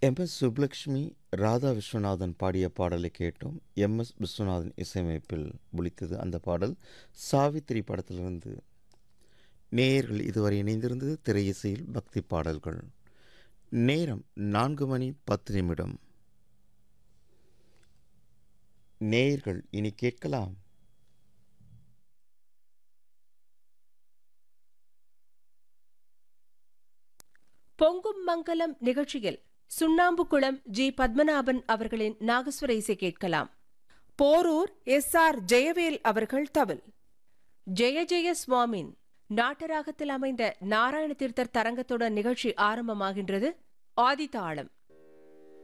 M S Subbulakshmi Radha Viswanathan பாடிய பாடலை கேட்டோம் எம் எஸ் விஸ்வநாதன் இசையமைப்பில் ஒலித்தது அந்த பாடல் சாவித்திரி படத்திலிருந்து நேயர்கள் இதுவரை இணைந்திருந்தது திரை இசையில் பக்தி பாடல்கள் நேரம் நான்கு மணி பத்து நிமிடம் நேயர்கள் இனி கேட்கலாம் பொங்கும் மங்கலம் நிகழ்ச்சியில் சுண்ணாம்புக்குளம் ஜி பத்மநாபன் அவர்களின் நாகஸ்வர இசை கேட்கலாம் போரூர் எஸ் ஆர் ஜெயவேல் அவர்கள் தவில் ஜெய ஜெய சுவாமின் நாட்டராகத்தில் அமைந்த நாராயண தீர்த்தர் தரங்கத்துடன் நிகழ்ச்சி ஆரம்பமாகின்றது ஆதிதாளம்